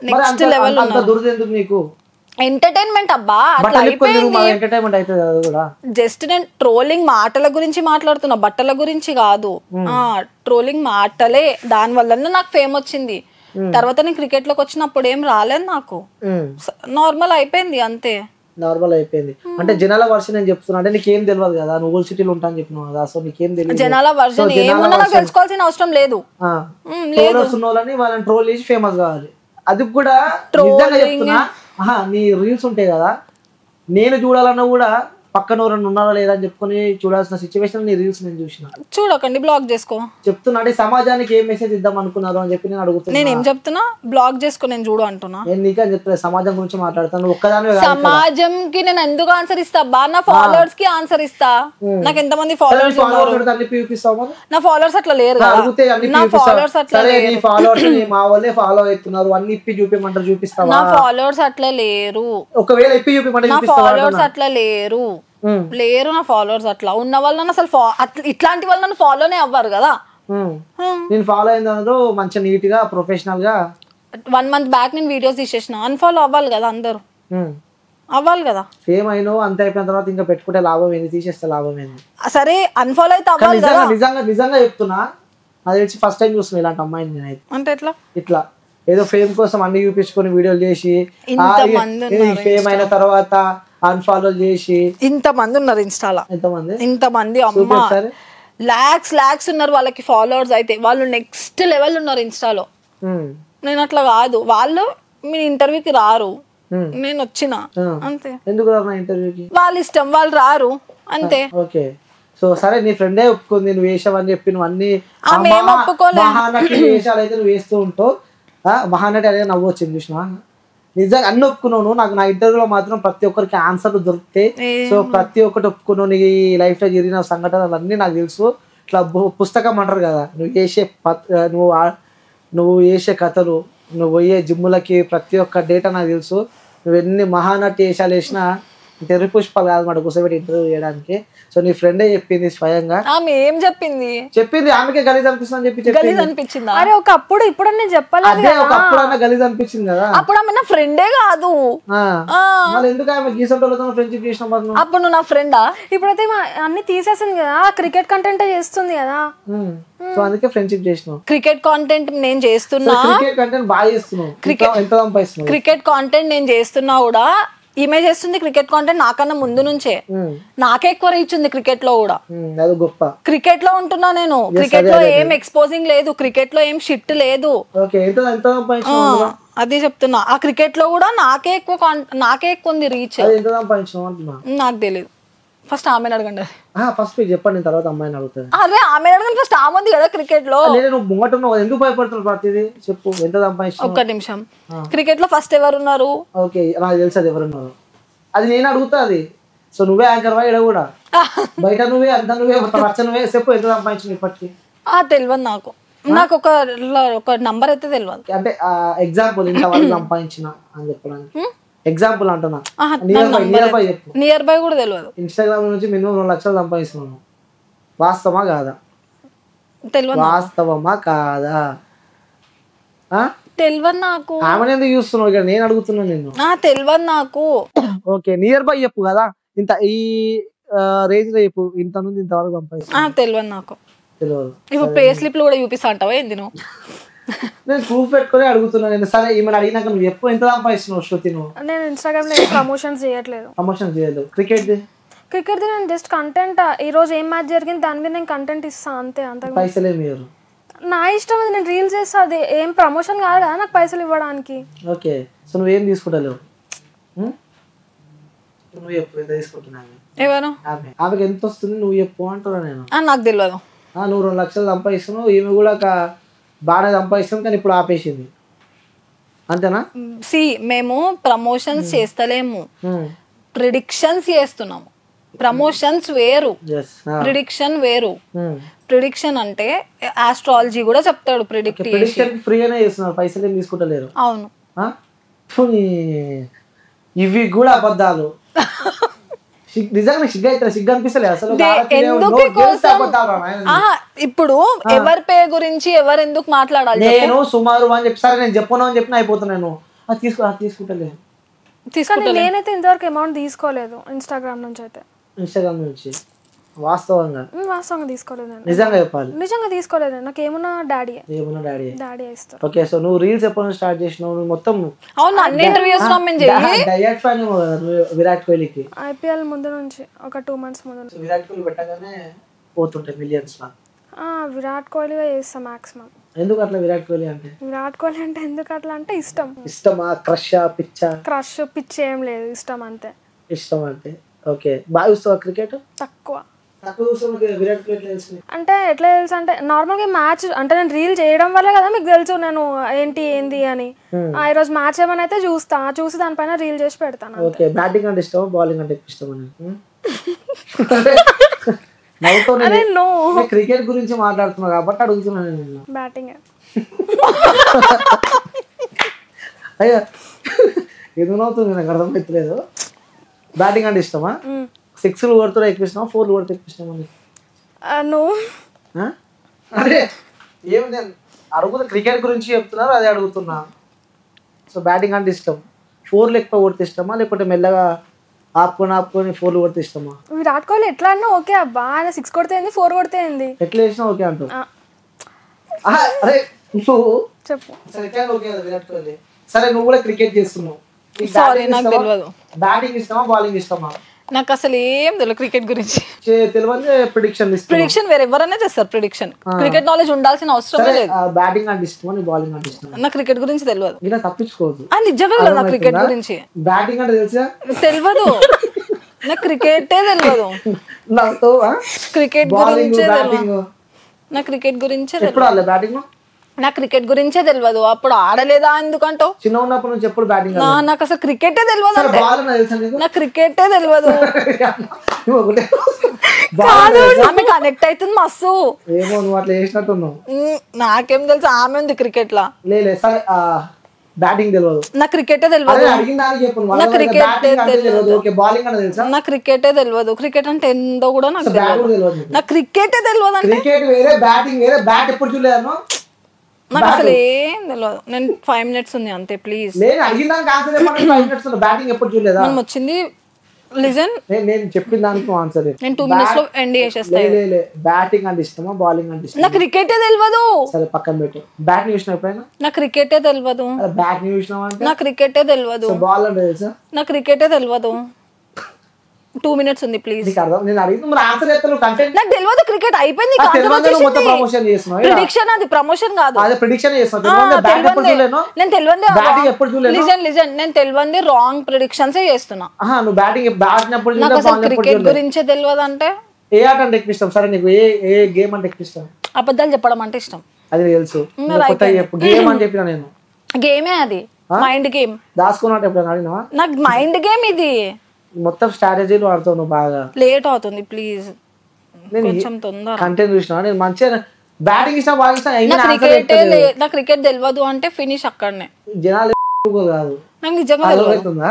మరి నెక్స్ట్ అంత లెవెల్ అంత దురద ఎందుకు నీకు ఎంటర్టైన్మెంట్ అబ్బా అట్లా బట్టలు ఇప్పుకొని అయిపోయింది మా ఎంటర్టైన్మెంట్ అవుతుంది కదా అది కూడా జస్ట్ నేను ట్రోలింగ్ మాటల గురించి మాట్లాడుతున్నా బట్టల గురించి కాదు ఆ ట్రోలింగ్ మాటలే దాని వల్లనే నాకు ఫేమ్ వచ్చింది తర్వాత నేను క్రికెట్ లోకి వచ్చినప్పుడు ఏం రాలేదు నాకు నార్మల్ అయిపోయింది అంతే నార్మల్ అయిపోయింది అంటే జనాల వర్షన్ నేను చెప్తున్నా అంటే నీకేం తెలియదు కదా నువ్వు ఓల్డ్ సిటీలో ఉంటా అని చెప్పినావు కదా సో నీకేం తెలియదు జనాల వర్జన్ So, జనాల ఏమున్నా నాకు version- తెలుసుకోవాల్సిన అవసరం లేదు మ్, ట్రోలర్స్ ఉన్న వాళ్ళని వాళ్ళని ట్రోల్ చేసి ఫేమస్ కావాలి అది కూడా నిజంగా చెప్తున్నా ఆహా, నీ రీల్స్ ఉంటాయి కదా నేను చూడాలన్నా కూడా పక్కన ఎవరైనా ఉన్నారా లేదా అని చెప్పుకొని చూడాల్సిన సిచ్యువేషన్ నీ రీల్స్ నేను చూసిన చూడకండి బ్లాక్ చేసుకో చెప్తున్నా అంటే సమాజానికి ఏం మెసేజ్ ఇద్దాం అనుకున్నారు అని చెప్పి నేను అడుగుతున్నా నేను ఏం చెప్తున్నా బ్లాక్ చేసుకో నేను చూడు అంటున్నా నేను నీకే చెప్తున్నా సమాజం గురించి మాట్లాడతాను నువ్వు ఒక్కదానివే కాదు సమాజంకి నేను ఎందుకు ఆన్సర్ ఇస్తా బా నా ఫాలోవర్స్ కి ఆన్సర్ ఇస్తా నాకు ఎంతమంది ఫాలోవర్స్ ఫాలోవర్స్ పెడితే అన్ని చూపిస్తావు మరి నా ఫాలోవర్స్ అట్లా లేరు కదా అడిగితే అన్ని నా చూపిస్తావు ఫాలోవర్స్ అట్లా సరే నీ ఫాలోవర్స్ మా వాళ్ళే ఫాలో అవుతున్నారు అన్ని ఇప్పి చూపిమంటారు చూపిస్తావా నా ఫాలోవర్స్ అట్లా లేరు ఒకవేళ ఇప్పి చూపిమంటే నా చూపిస్తావా ఫాలోవర్స్ అట్లా లేరు ఉమ్. లేరు నా ఫాలోవర్స్ అట్లా ఉన్న వాళ్ళు నన్ను అసలు ఫా- అట్ల- ఇట్లాంటి వాళ్ళు నన్ను ఫాలోనే అవ్వరు కదా ఉమ్. నేను ఫాలో అయిన దాంట్లో మంచిగా నీట్ గా ప్రొఫెషనల్ గా వన్ మంత్ బ్యాక్ నేను వీడియోస్ తీసేసిన అన్ఫాలో అవ్వాలి కదా అందరూ అవ్వాలి కదా ఫేమ్ అయినో అంత అయిపోయిన తర్వాత ఇంకా పెట్టుకుంటే లాభం ఏంది తీసేస్తే లాభం ఏంది ఆ, సరే అన్ఫాలో అయితే కానీ అవ్వాలి కదా నిజంగా నిజంగా నిజంగా చెప్తున్నా అది తెలిసి ఫస్ట్ టైం చూస్తున్నా ఇలాంటి అమ్మాయిని నేనైతే అంటే ఎట్లా ఇట్లా ఏదో ఫేమ్ కోసం అన్ని చూపించుకొని వీడియోలు చేసి ఇంతమంది ఫేమ్ అయిన తర్వాత అన్ఫాలో చేసి ఇంత మంది ఉన్నారు ఇన్స్టాలో ఎంతమంది ఇంత మంది అమ్మ చూపి ఒకసారి లాక్స్ లాక్స్ ఉన్నారు వాళ్ళకి ఫాలోవర్స్ అయితే వాళ్ళు నెక్స్ట్ లెవెల్ ఉన్నారు ఇన్స్టాలో ఉమ్. నేను అట్లా కాదు వాళ్ళు మీ ఇంటర్వ్యూకి రారు Hmm. నేను వచ్చిన ఆ. అంతే ఎందుకు రా నా ఇంటర్వ్యూకి వాళ్ళ ఇష్టం వాళ్ళు రారు అంతే ఓకే సో సరే నీ ఫ్రెండే ఒప్పుకుంది నువ్వు వేసావని చెప్పి నువ్వు అన్ని ఆమె ఏం మహా- ఒప్పుకోలే. మహానటి వేషాలు అయితే నువ్వు వేస్తూ ఉంటావు ఆ, మహానటి అనేది నవ్వు వచ్చింది చూసినా నిజంగా అన్ని ఒప్పుకున్నావు నువ్వు. నాకు నా ఇంటర్వ్యూలో మాత్రం ప్రతి ఒక్కరికి ఆన్సర్లు దొరుకుతాయి సో ప్రతి ఒక్కటి ఒప్పుకున్నావు నీ లైఫ్ లో జరిగిన సంఘటనలు అన్నీ నాకు తెలుసు ఇట్లా బు- పుస్తకం అంటారు కదా నువ్వు చేసే పత్- ఆ, నువ్వు ఆ- నువ్వు చేసే కథలు నువ్వు పోయే జిమ్ములకి ప్రతి ఒక్క డేటా నాకు తెలుసు నువ్వు ఎన్ని మహానటి వేషాలు వేసినా తెరి పుష్పాలు కాదు మాట కూర్చోబెట్టి ఇంటర్వ్యూ చేయడానికి సో నీ ఫ్రెండే చెప్పింది స్వయంగా ఆమె ఏం చెప్పింది చెప్పింది ఆమెకే గలీజ్ అనిపిస్తుంది అని చెప్పి చెప్పింది గలీజ్ అనిపించిందా అరే ఒకప్పుడు ఇప్పుడు నేను చెప్పలేదు అదే ఒకప్పుడు అన్న గలీజ్ అనిపించింది కదా అప్పుడు ఆమె నా ఫ్రెండే కాదు ఆ. ఆ. మళ్ళీ ఎందుకు ఆమె గీసంటోళ్ళతో ఫ్రెండ్షిప్ చేసిన మరి నువ్వు? అప్పుడు నువ్వు నా ఫ్రెండా ఇప్పుడైతే మా- అన్ని తీసేసింది కదా క్రికెట్ కంటెంటే చేస్తుంది కదా ఉమ్. సో అందుకే ఫ్రెండ్షిప్ చేసినావు క్రికెట్ కాంటెంట్ నేను చేస్తున్నా క్రికెట్ కంటెంట్ బాగా చేస్తున్నావు ఎంత- ఎంత సంపాదిస్తున్నావు క్రికెట్ కాంటెంట్ నేను చేస్తున్నా కూడా ఈమె చేస్తుంది క్రికెట్ కాంటెంట్ నాకన్నా ముందు నుంచే ఉమ్. నాకే ఎక్కువ రీచ్ ఉంది క్రికెట్ లో కూడా ఉమ్, అది గొప్ప క్రికెట్ లో ఉంటున్నా నేను క్రికెట్ లో ఏం ఎక్స్పోజింగ్ లేదు క్రికెట్ లో ఏం షిట్ లేదు ఓకే ఎంత ఎంత ఆ, సంపాదించినావు అదే చెప్తున్నా ఆ క్రికెట్ లో కూడా నాకే ఎక్కువ కాన్- నాకే ఎక్కువ ఉంది రీచ్ అది ఎంత సంపాదించినావు అంటున్నా నాకు తెలియదు ఫస్ట్ ఆమెను అడగండి ఫస్ట్ మీరు చెప్పండి నేను తర్వాత అమ్మాయిని అడుగుతాను అదే ఆమె అడగండి ఫస్ట్ ఆమె ఉంది కదా క్రికెట్ లో నేను నువ్వు ముంగట ఉన్నావు కదా, ఎందుకు భయపడుతున్నావు ప్రతిదీ చెప్పు ఎంత సంపాదించినావు ఒక్క నిమిషం క్రికెట్ లో ఫస్ట్ ఎవరు ఉన్నారు ఓకే నాకు తెలుసు అది ఎవరున్నారు అది నేను అడుగుతా అది సో నువ్వే యాంకర్ వా ఈడ కూడా బయట నువ్వే అంత నువ్వే మొత్తం రచ్చ నువ్వే చెప్పు ఎంత సంపాదించిన ఇప్పటికి ఆ తెలియదు నాకు నాకు ఒక ఒక నంబర్ అయితే తెలియదు అంటే ఎగ్జాంపుల్ ఇంతవరకు సంపాదించిన అని చెప్పడానికి ఎగ్జాంపుల్ అంటున్నా ఆహా, నియర్ బై నియర్ బై చెప్పు నియర్ బై కూడా తెలియదు ఇన్స్టాగ్రామ్ నుంచి మినిమం రెండు లక్షలు సంపాదిస్తున్నాను వాస్తవమా కాదా తెలియదు వాస్తవమా కాదా ఆ? తెలియదు నాకు ఆమెను ఎందుకు చూస్తున్నావు ఇక్కడ నేను అడుగుతున్నా నిన్ను ఆ తెలియదు నాకు ఓకే నియర్ బై చెప్పు కదా ఇంత ఈ రేంజ్ లో చెప్పు ఇంత నుండి ఇంతవరకు సంపాదిస్తున్నా ఆ తెలియదు నాకు తెలియదు ఇప్పుడు పే స్లిప్లు కూడా చూపిస్తా అంటావా ఏంది నువ్వు నేను ప్రూఫ్ పెట్టుకొని అడుగుతున్నా నేను సరే ఈమెను అడిగినాక నువ్వు ఎప్పుడు ఎంత సంపాదిస్తున్నావు శృతి నువ్వు నేను ఇన్స్టాగ్రామ్ లో ప్రమోషన్స్ చేయట్లేదు ప్రమోషన్ చేయలేదు క్రికెట్ క్రికెట్ నేను జస్ట్ కంటెంట్ ఈ రోజు ఏం మ్యాచ్ జరిగింది దాని మీద నేను కంటెంట్ ఇస్తా అంతే అంత పైసలే మీరు నా ఇష్టం అది నేను రీల్స్ చేస్తా అది ఏం ప్రమోషన్ కాదు కదా నాకు పైసలు ఇవ్వడానికి ఓకే సో నువ్వేం తీసుకుంటలేవు ఉం? నువ్వు చెప్పు ఎంత తీసుకుంటున్నావు ఎవరు ఆమె ఆమెకి ఎంత వస్తుంది నువ్వు చెప్పు అంటున్నా నేను ఆ, నాకు తెలియదు ఆ, నువ్వు రెండు లక్షలు సంపాదిస్తున్నావు ఈమె కూడా ఒక బాగానే సంపాదిస్తుంది కానీ ఇప్పుడు ఆపేసింది అంతేనా సి మేము ప్రమోషన్స్ చేస్తలేము ఉం. ప్రిడిక్షన్స్ చేస్తున్నాము ప్రమోషన్స్ వేరు Yes. ఆ. ప్రిడిక్షన్ వేరు ఉం. ప్రిడిక్షన్ అంటే ఆస్ట్రాలజీ కూడా చెప్తాడు ప్రిడిక్ట్ ప్రిడిక్షన్ ఫ్రీగానే చేస్తున్నారు పైసలు ఏం తీసుకుంటలేరు అవును ఆ? ఫు, నీ- ఇవి కూడా అబద్ధాలు సిగ్- నిజంగా సిగ్గు అయితే సిగ్గు అనిపిస్తలే అసలు ఒక ఆడపిల్ల ఎందుకు నోరు తెరిస్తే కోసం అబద్ధాలు రా నాయన. ఆహా, ఇప్పుడు ఎవరి పే గురించి ఎవరు ఎందుకు మాట్లాడాలి నేను సుమారు అని చెప్పి సరే నేను చెప్పను అని చెప్పిన అయిపోతున్నాను అది తీసుకో అది తీసుకుంటలే కానీ తీసుకుంటా నేనైతే ఇంతవరకు అమౌంట్ తీసుకోలేదు ఇన్స్టాగ్రామ్ నుంచి అయితే ఇన్స్టాగ్రామ్ నుంచి వాస్తవంగా ఉమ్, వాస్తవంగా తీసుకోలేదు నేను నిజంగా చెప్పాలి నిజంగా తీసుకోలేదు నాకు ఏమున్నా డాడీ ఏమన్నా డాడీ డాడీ ఇస్తారు ఓకే సో నువ్వు రీల్స్ ఎప్పుడు స్టార్ట్ చేసినావు నువ్వు మొత్తం అవును అన్ని ఇంటర్వ్యూస్ మేము చెయ్యి డయట్ ఫ్యాన్ ఏమో కదా నువ్వు విరాట్ కోహ్లీకి ఐపీఎల్ ముందు నుంచి ఒక టూ మంత్స్ ముందు నుంచి సో విరాట్ కోహ్లీ పెట్టగానే పోతుంటాయి మిలియన్స్ లా ఆ, విరాట్ కోహ్లీవే చేస్తాం మాక్సిమం ఎందుకు అట్లా విరాట్ కోహ్లీ అంటే విరాట్ కోహ్లీ అంటే ఎందుకు అట్లా అంటే ఇష్టం ఇష్టమా క్రషా పిచ్చా క్రష్ పిచ్చి ఏం లేదు ఇష్టం అంతే ఇష్టం అంటే ఓకే బాగా చూస్తావా క్రికెట్ తక్కువ తక్కువ చూస్తావు విరాట్ కోహ్లీ తెలిసింది అంటే ఎట్లా తెలుసు అంటే నార్మల్గా మ్యాచ్ అంటే నేను రీల్ చేయడం వల్ల కదా మీకు తెలుసు నేను ఏంటి ఏంది అని ఆ, ఈరోజు మ్యాచ్ ఏమైనా అయితే చూస్తా చూసి దానిపైన రీల్ చేసి పెడతాను ఓకే బ్యాటింగ్ అంటే ఇష్టమా బౌలింగ్ అంటే ఎక్కువ ఇష్టమా నీకు? నవ్వుతో అరే నో క్రికెట్ గురించి మాట్లాడుతున్నావు కాబట్టి అడుగుతున్నాను నేను బ్యాటింగ్ అయ్యా ఎందుకు నవ్వుతుంది నాకు అర్థమవుతలేదు బ్యాటింగ్ అంటే ఇష్టమా సిక్స్లు కొడుతున్నా ఎక్కువ ఇష్టమా ఫోర్లు కొడితే ఎక్కువ ఇష్టమా నీకు? నువ్వు ఆ? అదే ఏమి నేను అడుగుతున్నా క్రికెట్ గురించి చెప్తున్నారు అదే అడుగుతున్నా సో బ్యాటింగ్ అంటే ఇష్టం ఫోర్లు ఎక్కువ కొడితే ఇష్టమా లేకపోతే మెల్లగా ఆపుకొని ఆపుకొని ఫోర్లు కొడితే ఇష్టమా విరాట్ కోహ్లీ ఎట్లా అన్నా ఓకే అబ్బా ఆయన సిక్స్ కొడితే ఏంది ఫోర్ కొడితే ఏంది ఎట్లా వేసినా ఓకే అంటావు ఆ, ఆహా, అరే నువ్వు చెప్పు సరే ఎట్లా ఓకే కదా విరాట్ కోహ్లీ సరే నువ్వు కూడా క్రికెట్ చేస్తున్నావు Sorry, నాకు తెలియదు. బ్యాటింగ్ ఇష్టమా బౌలింగ్ ఇష్టమా నాకు అసలు ఏం తెలియదు క్రికెట్ గురించి చే- తెలియదు ప్రిడిక్షన్ ఇష్టం ప్రిడిక్షన్ వేరే ఎవరైనా చేస్తారు ప్రిడిక్షన్ క్రికెట్ నాలెడ్జ్ ఉండాల్సిన అవసరమే సరే లేదు బ్యాటింగ్ అంటే ఇష్టమా నీ బౌలింగ్ అంటే ఇష్టమా నాకు క్రికెట్ గురించి తెలియదు ఇలా తప్పించుకోవద్దు ఆ నిజంగా తెలియదు నాకు క్రికెట్ గురించి బ్యాటింగ్ అంటే తెలుసా తెలియదు నాకు క్రికెటే తెలియదు నాతో క్రికెట్ బౌలింగ్ గురించే తెలియదు బ్యాటింగ్ నాకు క్రికెట్ గురించే తెలియదు ఎప్పుడు ఆడలే బ్యాటింగ్ నాకు క్రికెట్ గురించే తెలియదు అప్పుడు ఆడలేదా ఎందుకంటో చిన్న ఉన్నప్పటి నుంచి ఎప్పుడు బ్యాటింగ్ నా నాకు అసలు క్రికెటే తెలియదు సరే అంటే బాల్ అన్న తెలుసా నీకు నాకు క్రికెటే తెలియదు నువ్వు ఒకటే బాల్ ఆమె కనెక్ట్ అవుతుంది మస్తు ఏమో నువ్వు అట్లా చేసినట్టున్నావు ఉమ్, నాకేం తెలుసు ఆమె ఉంది క్రికెట్ లా లేలే సరే బ్యాటింగ్ తెలియదు నాకు క్రికెటే అదే తెలియదు అడిగిన దానికి చెప్పు నా cricket బ్యాటింగ్ అంటే తెలియదు. తెలియదు ఓకే బౌలింగ్ అంటే తెలుసా నాకు క్రికెటే తెలియదు క్రికెట్ అంటే ఏందో కూడా నాకు బ్యాట్ తెలియదు కూడా తెలియదు నీకు నాకు క్రికెటే తెలియదు అంటే క్రికెట్ వేరే బ్యాటింగ్ వేరే బ్యాట్ ఎప్పుడు చూడలేను నాకు అసలు ఏం తెలియదు నేను ఫైవ్ మినిట్స్ ఉంది అంతే ప్లీజ్ నేను అడిగిన దానికి ఆన్సర్ చెప్పండి ఫైవ్ మినిట్స్ బ్యాటింగ్ ఎప్పుడు చూడలేదా మనం వచ్చింది లిజన్ నేను నేను చెప్పిన దానికి ఆన్సర్ నేను టూ మినిట్స్ లో ఎండ్ చేసేస్తా లే బ్యాటింగ్ అంటే ఇష్టమా బౌలింగ్ అంటే ఇష్టమా నాకు క్రికెటే తెలియదు సరే పక్కన పెట్టు బ్యాట్ చూసిన ఎప్పుడైనా నాకు క్రికెటే తెలియదు బ్యాట్ చూసినావు అంటే నాకు క్రికెటే తెలియదు బాల్ అంటే తెలుసా నాకు క్రికెటే తెలియదు టూ మినిట్స్ ఉంది ప్లీజ్ నీకు అర్థం నేను అడిగిన మరి ఆన్సర్ చెప్తాను కంటెంట్ నాకు తెలియదు క్రికెట్ అయిపోయింది తెలియదు మొత్తం ప్రమోషన్ చేస్తున్నావు ఇలా. ప్రిడిక్షన్ అది ప్రమోషన్ కాదు అదే ప్రిడిక్షన్ చేస్తున్నావు ఆ, తెలియదు బ్యాట్ ఎప్పుడు తెలియందే. చూడలేను నేను తెలియంది బ్యాటింగ్ ఎప్పుడు చూడలేను లిజన్ లిజన్ నేను తెలియంది రాంగ్ ప్రిడిక్షన్స్ చేస్తున్నా ఆహా నువ్వు బ్యాటింగ్ బ్యాట్ ఎప్పుడు నాకు చూడలేదు అసలు బాల్ ఎప్పుడు క్రికెట్ చూడలేదు గురించే తెలియదు అంటే ఏ ఆట అంటే ఎక్కువ ఇష్టం సరే నీకు ఏ ఏ గేమ్ అంటే ఎక్కువ ఇష్టం అబద్ధాలు చెప్పడం అంటే ఇష్టం అది నాకు తెలుసు ఇంకా కొత్త చెప్పు గేమ్ అని చెప్పిన నేను గేమే అది మైండ్ గేమ్ దాచుకున్నట్టు ఎప్పుడైనా అడిగినావా నాకు మైండ్ గేమ్ ఇది మొత్తం స్ట్రాటజీలు ఆడుతావు నువ్వు బాగా లేట్ అవుతుంది ప్లీజ్ నేను కొంచెం తొందర కంటెంట్ చూసిన నేను మంచిగా బ్యాటింగ్ ఇష్టం బాగా ఇష్టం అయినా నా answer క్రికెటే చెప్తలేదు. లే- నా క్రికెట్ తెలియదు అంటే ఫినిష్ అక్కడనే జనాలు ఎక్కువ కాదు నాకు నిజంగా తెలియదు అర్థమవుతుందా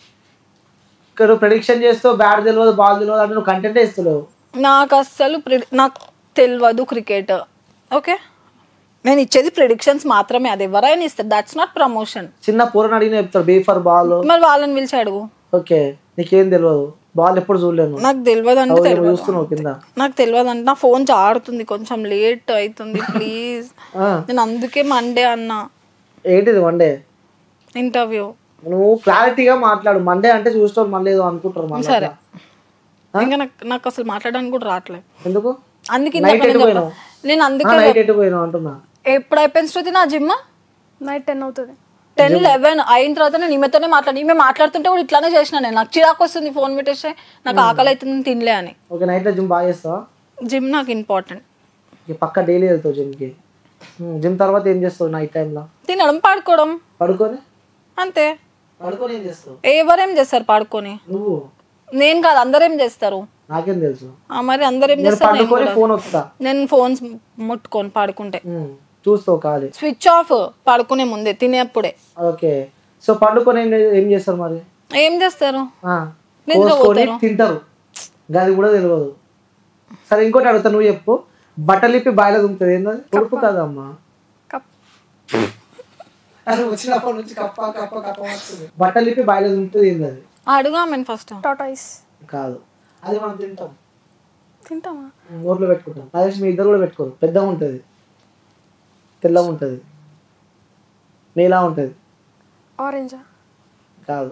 ఇక్కడ ప్రెడిక్షన్ చేస్తూ బ్యాట్ తెలియదు బాల్ తెలియదు అంటే నువ్వు కంటెంటే ఇస్తలేవు నాకు అస్సలు ప్రిడి- నాకు తెలియదు క్రికెట్ ఓకే నేను ఇచ్చేది ప్రిడిక్షన్స్ మాత్రమే అది ఎవరైనా ఇస్తారు దట్స్ నాట్ ప్రమోషన్ చిన్న పూరని అడిగిన చెప్తారు బీ ఫర్ బాల్ మరి వాళ్ళని పిలిచి అడుగు ఓకే నీకేం తెలియదు బాల్ ఎప్పుడు చూడలేను నాకు తెలియదు అంటే అవును, తెలియదు చూస్తున్నావు కింద నాకు తెలియదు అంటే నా ఫోన్ జాడుతుంది కొంచెం లేట్ అవుతుంది ప్లీజ్ ఆ, నేను అందుకే మండే అన్నా ఏంటిది వన్డే ఇంటర్వ్యూ నువ్వు క్లారిటీగా మాట్లాడు మండే అంటే చూస్తావు మళ్ళీ ఏదో అనుకుంటారు మళ్ళీ సరే ఇంకా నాకు నాకు అసలు మాట్లాడడానికి కూడా రావట్లేదు ఎందుకు అందుకే నైట్ ఇందాక ఎటు నేను పోయినావు చెప్ప- నేను అందుకే నైట్ ఎటు పోయినావు అంటున్నా ఎప్పుడు అయిపోయింది శృతి నా జిమ్ నైట్ టెన్ అవుతుంది టెన్ లెవెన్ అయిన తర్వాత నేను ఈమెతోనే మాట్లాడి ఈమె మాట్లాడుతుంటే కూడా ఇట్లానే చేసిన నేను నాకు చిరాకు వస్తుంది ఫోన్ పెట్టేస్తే నాకు ఆకలి అవుతుంది తినలే అని ఓకే నైట్లో జిమ్ బాగా చేస్తావా జిమ్ నాకు ఇంపార్టెంట్ ఇక పక్క డైలీ వెళ్తావు జిమ్కి జిమ్ తర్వాత ఏం చేస్తావు నైట్ టైంలో తినడం పాడుకోవడం పడుకొని అంతే పడుకొని ఏం చేస్తావు ఎవరేం చేస్తారు పాడుకొని నువ్వు నేను కాదు అందరేం చేస్తారు నాకేం తెలుసు ఆ, మరి అందరేం నేను చేస్తారు నేను పండుకొని కూడా. ఫోన్ వస్తా నేను ఫోన్స్ ముట్టుకొని పాడుకుంటే ఉమ్, చూస్తావు ఖాళీ స్విచ్ ఆఫ్ పడుకునే ముందే తినేప్పుడే ఓకే సో పండుకొని ఏం ఏం చేస్తారు మరి ఏం చేస్తారు ఆ, నిద్ర కోసుకొని పోతారు. తింటారు గది కూడా తెలియదు సరే ఇంకోటి అడుగుతా నువ్వు చెప్పు బట్టలు ఇప్పి బాయిలో దుంకుతుంది ఏంటది ఉడుపు కదమ్మా కప్ అది వచ్చినప్పటి నుంచి కప్ప కప్ప కప్ప వస్తుంది బట్టలు ఇప్పి బయట ఉంటుంది ఏంది అది అడుగు ఆమెను ఫస్ట్ టాటాయిస్ కాదు అది మనం తింటాం తింటామా ఊర్లో పెట్టుకుంటాం అదే మీ ఇద్దరు కూడా పెట్టుకోరు పెద్దగా ఉంటుంది తెల్లగా ఉంటుంది నీలా ఉంటుంది ఆరెంజా కాదు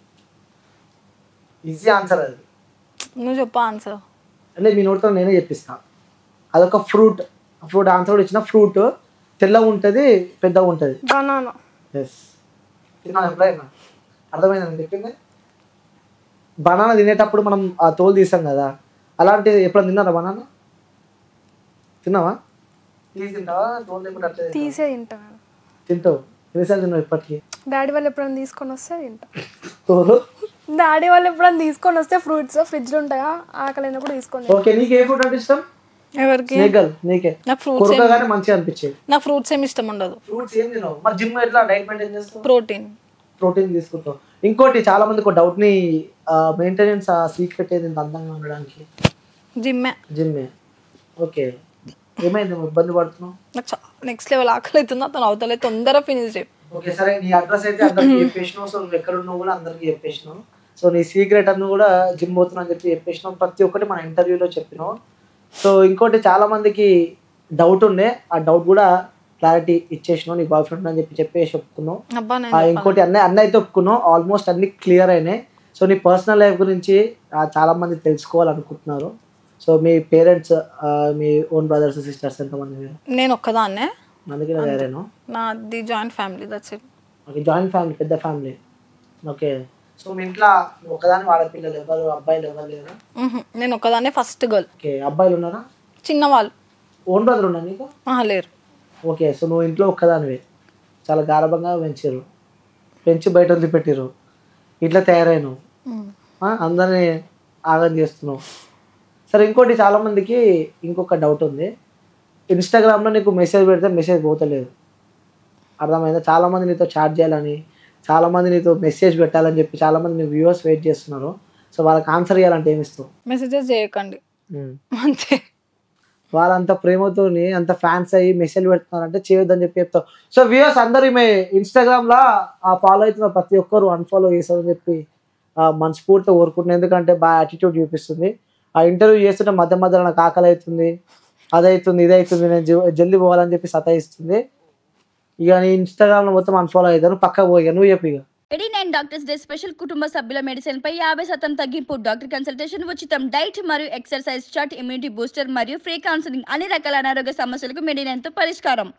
ఈజీ ఆన్సర్ అది నువ్వు చెప్పు ఆన్సర్ అంటే మీ నోటితో నేనే చెప్పిస్తా అదొక ఫ్రూట్ ఫ్రూట్ ఆన్సర్ కూడా ఇచ్చిన ఫ్రూట్ తెల్లగా ఉంటుంది పెద్దగా ఉంటుంది బనానా ఎస్ తిన్నా ఎప్పుడైనా అర్థమైంది నేను చెప్పింది బనానా తినేటప్పుడు మనం ఆ తోలు తీసాం కదా అలాంటి ఎప్పుడైనా తిన్నారా బనానా తిన్నావా తీసి తింటావా తోలు లేకుండా అట్లే తింటావా? తీసే తింటాను తింటావు ఎన్నిసార్లు తిన్నావు ఇప్పటికి డాడీ వాళ్ళు ఎప్పుడైనా తీసుకొని వస్తే తింటా తోలు డాడీ వాళ్ళు ఎప్పుడైనా తీసుకొని వస్తే ఫ్రూట్స్ ఫ్రిడ్జ్లో ఉంటాయా ఆకలి అయినప్పుడు తీసుకొని తింటా. ఓకే నీకు ఏ ఫుడ్ అంటే ఇష్టం ఎవరికి స్నేక్ గర్ల్ నీకే నాకు ఫ్రూట్స్ కొరకగానే మంచిగా అనిపించేది నాకు ఫ్రూట్స్ ఏమి ఇష్టం ఉండదు ఫ్రూట్స్ ఏం తినవు మరి జిమ్ ఎట్లా డైట్ మెయింటైన్ చేస్తావు ప్రోటీన్ ప్రోటీన్ తీసుకుంటావు ఇంకోటి చాలా మందికి ఒక డౌట్ ని మెయింటెనెన్స్ ఆ సీక్రెట్ ఏది ఇంత అందంగా ఉండడానికి జిమ్మే జిమ్మే ఓకే ఏమైంది నువ్వు ఇబ్బంది పడుతున్నావు నాకు నెక్స్ట్ లెవెల్ ఆకలి అవుతుంది అతను అవతలే తొందరగా ఫినిష్ చేయి ఓకే సరే నీ అడ్రస్ అయితే అందరికి చెప్పేసినావు సో నువ్వు ఎక్కడ ఉన్నావు కూడా అందరికి చెప్పేసినావు సో నీ సీక్రెట్ అನ್ನು కూడా జిమ్ పోతున్నా అని చెప్పి చెప్పేసినావు ప్రతి ఒక్కటి మన ఇంటర్వ్యూలో చెప్పినావు సో ఇంకోటి చాలా మందికి డౌట్ ఉండే ఆ డౌట్ కూడా క్లారిటీ ఇచ్చేసినావు నీ బాయ్ ఫ్రెండ్ అని చెప్పి చెప్పేసి ఒప్పుకున్నావు అబ్బా ఆ, నేను ఇంకోటి అన్నీ అన్నీ అయితే ఒప్పుకున్నావు ఆల్మోస్ట్ అన్ని క్లియర్ అయినాయి సో నీ పర్సనల్ లైఫ్ గురించి ఆ, చాలా మంది తెలుసుకోవాలనుకుంటున్నారు సో మీ పేరెంట్స్ మీ ఓన్ బ్రదర్స్ సిస్టర్స్ ఎంతమంది మీరు నేను ఒక్కదాన్నే అందుకే నేను వేరేను నాది joint family that's it okay joint family పెద్ద ఫ్యామిలీ ఓకే సో మీ ఇంట్లో ఒకదాని ఆడపిల్లలు ఎవరు అబ్బాయిలు ఎవరు లేరా నేను ఒక్కదాన్నే ఫస్ట్ గర్ల్ ఓకే అబ్బాయిలు ఉన్నారా చిన్నవాళ్ళు ఓన్ బ్రదర్ ఉన్నా నీకు ఆహా, లేరు ఓకే సో నువ్వు ఇంట్లో ఒక్కదానివే చాలా గారభంగా పెంచారు పెంచి బయట వదిలిపెట్టారు ఇట్లా తయారైనావు మ్మ్. ఆ, అందరినీ ఆగం చేస్తున్నావు సరే ఇంకోటి చాలా మందికి ఇంకొక డౌట్ ఉంది ఇన్స్టాగ్రామ్లో నీకు మెసేజ్ పెడితే మెసేజ్ పోతలేదు అర్థమైందా చాలా మంది నీతో చాట్ చేయాలని చాలా మంది నీతో మెసేజ్ పెట్టాలని చెప్పి చాలా మంది నీ వ్యూవర్స్ వెయిట్ చేస్తున్నారు సో వాళ్ళకి ఆన్సర్ చేయాలంటే ఏమి ఇస్తావు మెసేజెస్ చేయకండి ఉమ్. అంతే వాళ్ళంత ప్రేమతోని అంత ఫ్యాన్స్ అయ్యి మెసేజ్ పెడుతున్నారంటే చేయొద్దని చెప్పి చెప్తావు సో వ్యూవర్స్ అందరూ ఈమె ఇన్స్టాగ్రామ్ లా ఆ ఫాలో అవుతున్న ప్రతి ఒక్కరు అన్ఫాలో చేస్తారని చెప్పి ఆ, మనస్ఫూర్తిగా కోరుకుంటున్నాను ఎందుకంటే బాగా యాటిట్యూడ్ చూపిస్తుంది ఆ ఇంటర్వ్యూ చేస్తుంటే మధ్య మధ్యలో నాకు ఆకలి అవుతుంది అదవుతుంది ఇదవుతుంది నేను జ- జల్దీ పోవాలని చెప్పి సతాయిస్తుంది ఇక నీ ఇన్స్టాగ్రామ్ లో మొత్తం అన్ఫాలో అవుతాను పక్క పోయి నువ్వు చెప్పు ఇక eighty nine doctors day special కుటుంబ సభ్యుల మెడిసిన్ పై యాభై శాతం తగ్గింపు డాక్టర్ కన్సల్టేషన్ ఉచితం డైట్ మరియు ఎక్సర్సైజ్ చార్ట్ ఇమ్యూనిటీ బూస్టర్ మరియు ఫ్రీ కౌన్సిలింగ్ అన్ని రకాల అనారోగ్య సమస్యలకు మెడినైన్ తో పరిష్కారం